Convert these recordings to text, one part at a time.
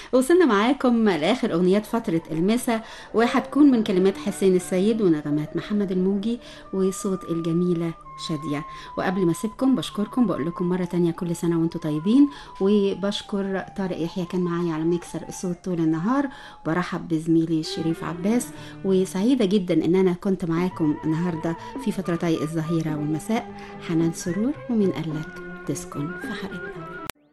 وصلنا معاكم لاخر اغنيات فتره المسا وهتكون من كلمات حسين السيد ونغمات محمد الموجي وصوت الجميله شادية وقبل ما اسيبكم بشكركم بقول لكم مرة تانية كل سنة وانتم طيبين وبشكر طارق يحيى كان معايا على ميكسر الصوت طول النهار وبرحب بزميلي شريف عباس وسعيدة جدا ان انا كنت معاكم النهاردة في فترتي الظهيرة والمساء حنان سرور ومين قالك تسكن في حارتنا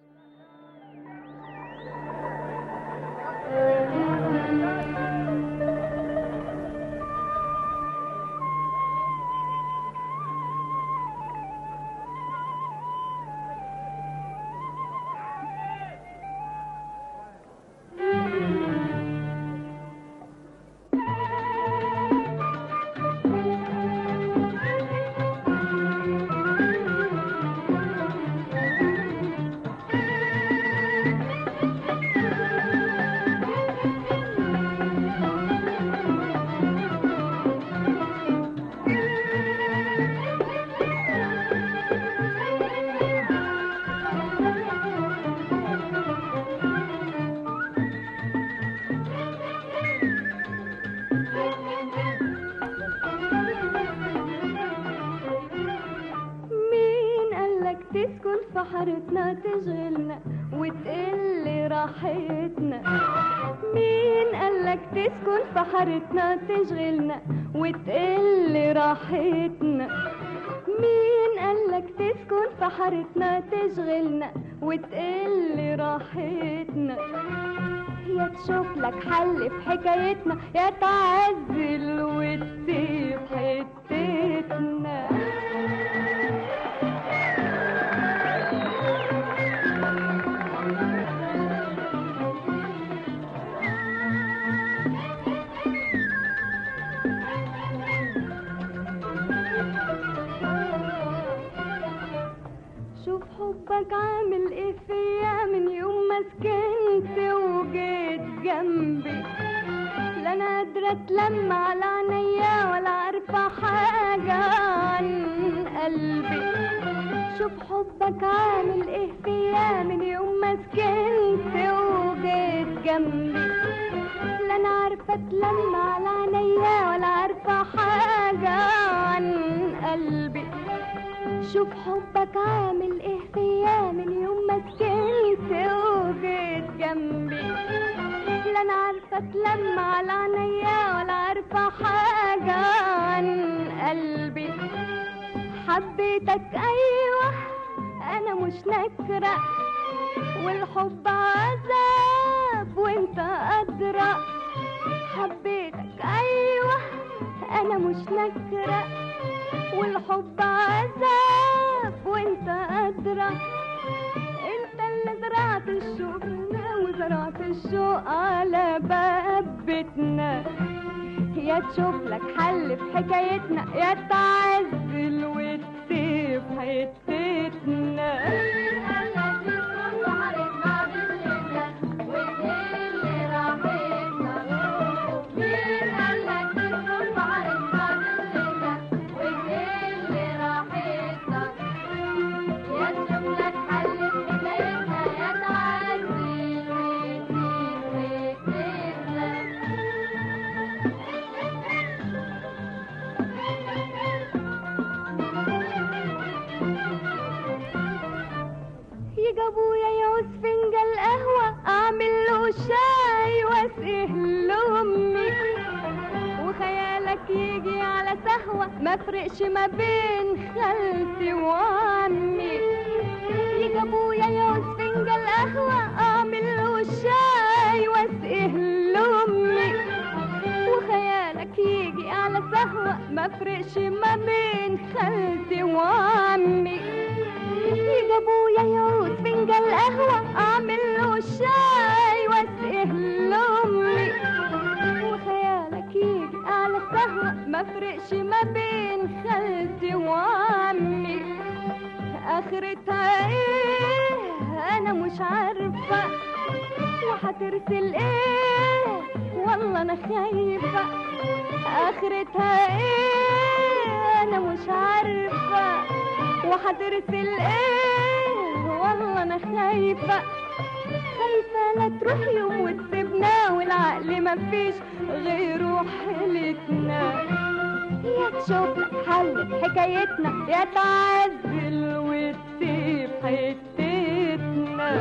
مين قالك تسكن في حارتنا تشغلنا وتقل راحتنا مين قالك تسكن في حارتنا تشغلنا وتقل راحتنا مين قالك تسكن في حارتنا تشغلنا وتقل راحتنا يا تشوف لك حل في حكايتنا يا تعزل وتسيب حتتنا شوف حبك عامل ايه فيا من يوم ما سكنت وجيت جنبي لا انا قادرة اتلم على عينيا ولا عارفة حاجة عن قلبي شوف حبك عامل ايه فيا من يوم ما سكنت وجيت جنبي لا انا عارفة اتلم على عينيا ولا عارفة حاجة عن قلبي شوف حبك عامل ايه فيا من يوم ما سكنت وجيت جنبي لا انا عارفه اتلم على عينيا ولا عارفه حاجه عن قلبي حبيتك ايوه انا مش نكره والحب عذاب وانت ادرى حبيتك ايوه انا مش نكره والحب عذاب وانت ادرى انت اللي زرعت الشوق فينا وزرعت الشوق على باب بيتنا يا تشوف لك حل في حكايتنا يا تعزل وتسيب حتتنا يجي ابويا يعوز فنجان قهوة اعمل له شاي واسقيه لامي وخيالك يجي على سهوة ما فرقش ما بين خالتي وعمي يجي ابويا يعوز فنجان قهوة اعمل له شاي واسقيه لامي وخيالك يجي على سهوة ما فرقش ما بين خالتي وعمي يجي ابويا يعوز فنجان قهوة اعمل له شاي واسقيه لامي وخيالك يجي على سهوة ما فرقش ما بين خالتي وعمي اخرتها ايه انا مش عارفة وهترسل ايه والله انا خايفة اخرتها ايه انا مش عارفة وهترسل ايه والله انا خايفة خايفة لا تروح يوم عقل مفيش غيره حيلتنا يا تشوف لك حل في حكايتنا يا تعزل وتسيب حتتنا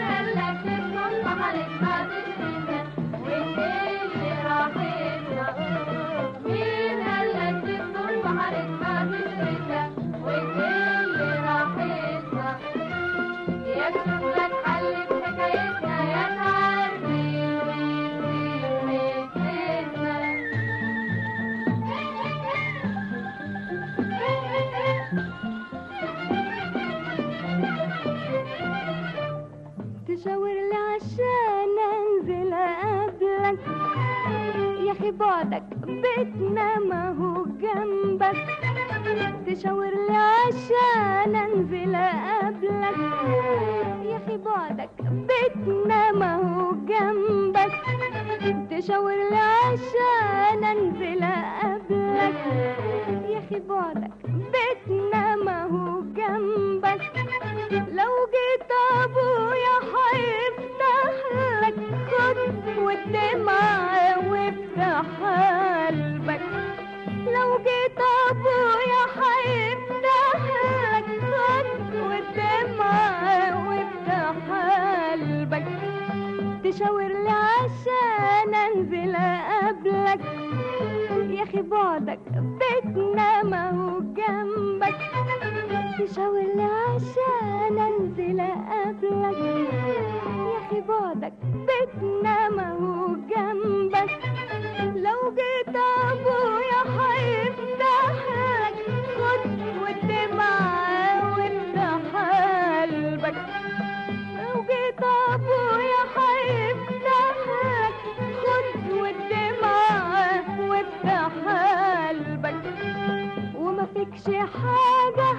تشاور لي عشان انزل اقابلك يا اخي بعدك بيتنا ما هو جنبك تشاور لي عشان انزل اقابلك يا اخي بعدك بيتنا ما هو جنبك تشاور لي عشان انزل اقابلك يا اخي بعدك بيتنا ما هو جنبك لو جيت ابويا هيفتح لك خد والدمع وافتح قلبك لو جيت ابويا هيفتح لك خد والدمع وافتح قلبك تشاور لي عشان انزل اقابلك يا اخي بعدك بيتنا ما هو جنبك تشاور لي عشان انزل اقابلك يا اخي بعدك بيتنا ما هو جنبك لو جيت ابويا هيفتح لك خد والدمع وافتح قلبك لو جيت ابويا هيفتح لك خد والدمع وافتح قلبك وما فيكش حاجة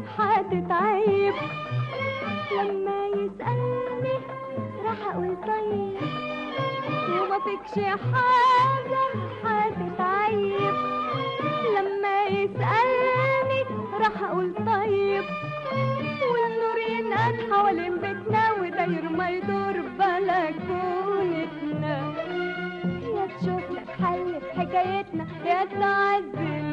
هتتعيب لما يسألني راح اقول طيب وما فيكش حاجة هتتعيب لما يسألني راح اقول طيب والنور ينقل حوالين بيتنا وداير ما يدور بلكونتنا يا تشوف لك حل في حكايتنا يا تعزل